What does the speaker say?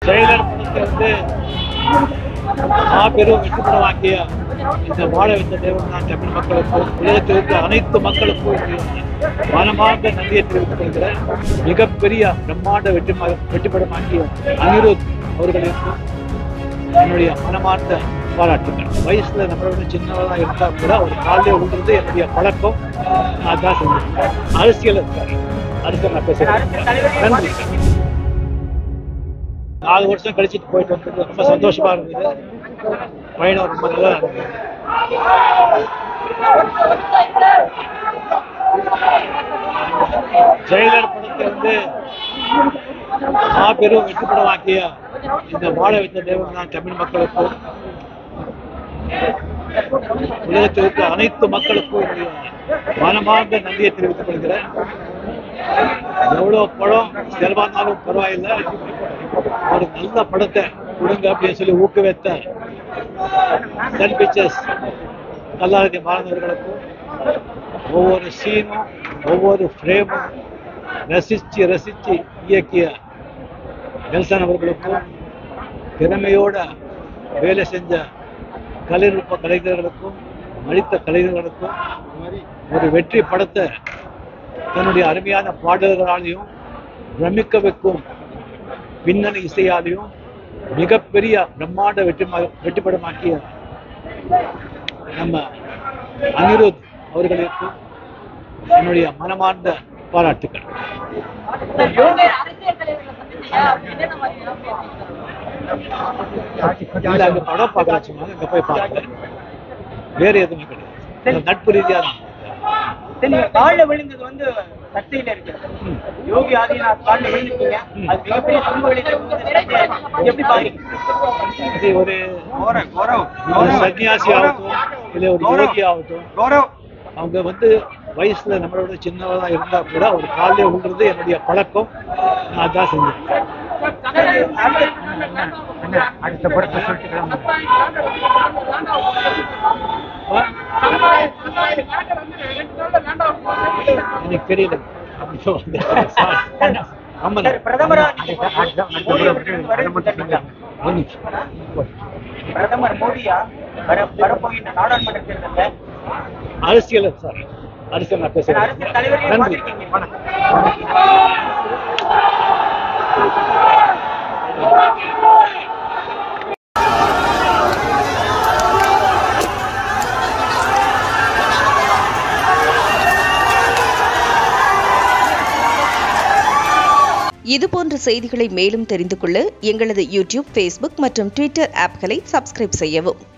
ஜெயலலிதா படத்தை வந்து மாபெரும் வெற்றி படமாக்கிய இந்த வாழ வைத்த தேவன் நான் தமிழ் மக்களுக்கும் உலகத்தில் இருக்கிற அனைத்து மக்களுக்கும் என்னுடைய மனமார்ந்த நன்றியை தெரிவித்துக் கொள்கிறேன் மிகப்பெரிய பிரம்மாண்ட வெற்றி ம- வெற்றி படமாக்கிய அனிருத் அவர்களுக்கும் என்னுடைய மனமார்ந்த பாராட்டுகள் வயசுல நம்மளோட சின்னவராக இருந்தா கூட ஒரு காலையில் விழுறது என்னுடைய பழக்கம் நான் தான் செஞ்சிருக்கேன் அரசியல் இருக்காரு அரசியல் நான் பேசுறேன் நன்றி நாலு வருஷம் கழிச்சிட்டு போயிட்டு வந்தது ரொம்ப சந்தோஷமா இருந்தது பயணம் ரொம்ப நல்லா இருந்தது ஜெயலலிதா படத்தை வந்து மாபெரும் வெற்றி படமாக்கிய இந்த வாழ வைத்த தேவன் தான் தமிழ் மக்களுக்கும் உலகத்தில் இருக்கிற அனைத்து மக்களுக்கும் என்னுடைய மனமார்ந்த நன்றியை தெரிவித்துக் கொள்கிறேன் எவ்வளவு படம் செலவானாலும் பரவாயில்லை ஒரு நல்ல படத்தை கொடுங்க அப்படின்னு சொல்லி ஊக்குவித்த சன் பிக்சர்ஸ் கல்லாநிதி மாணவர்களுக்கும் ஒவ்வொரு சீனும் ஒவ்வொரு ஃப்ரேமும் ரசிச்சு ரசிச்சு இயக்கிய நெல்சன் அவர்களுக்கும் திறமையோட வேலை செஞ்ச கலைநுட்ப கலைஞர்களுக்கும் நடித்த கலைஞர்களுக்கும் ஒரு வெற்றி படத்தை தன்னுடைய அருமையான பாடல்களாலையும் பிரமிக்க வைக்கும் பின்னணி இசையாலையும் மிகப்பெரிய பிரம்மாண்ட வெற்றி ம- வெற்றி படமாக்கிய நம்ம அனிருத் அவர்களுக்கும் என்னுடைய மனமார்ந்த பாராட்டுக்கள் அரசியல் தலைவர்களை சந்திச்சீங்க என்னென்ன மாதிரியான பேசியிருக்காங்க இல்ல அங்க படம் பார்க்கலாம் சொன்னாங்க அங்க போய் பார்த்தேன் வேற எதுவுமே கிடையாது இந்த நட்பு ரீதியா தான் சரி, நீங்க கால்ல விழுந்தது வந்து சர்ச்சையில இருக்கு யோகி ஆதித்யநாத் கால்ல விழுந்துட்டீங்க அது மிகப்பெரிய துன்ப விளைச்சல் வந்து சர்ச்சையா இருக்கு. எப்படி பாக்குறீங்க இது ஒரு ஒரு சன்னியாசி ஆகட்டும் இல்ல ஒரு யோகி ஆகட்டும் அவங்க வந்து வயசுல நம்மளோட சின்னவரா இருந்தா கூட ஒரு காலையில விழுறது என்னுடைய பழக்கம் நான் தான் செஞ்சேன் அடுத்த படத்தை சொல்லிட்டு எனக்கு தெரியல அப்படி சொல்லுங்க. ஆமா சரி, பிரதமரா நீங்க மோடி அவர்கள் வரவேற்பு தெரிவித்தாங்க. ஒரு நிமிஷம். பிரதமர் மோடியா வர வரப்போகின்ற நாடாளுமன்ற தேர்தலில் அரசியல் சார் அரசியல் நான் பேசுறேன் அரசியல் தலைவரையும் நன்றி பார்த்திருக்கீங்க இதுபோன்ற செய்திகளை மேலும் தெரிந்து கொள்ள எங்களது யூடியூப் ஃபேஸ்புக் மற்றும் ட்விட்டர் ஆப்களை சப்ஸ்கிரைப் செய்யவும்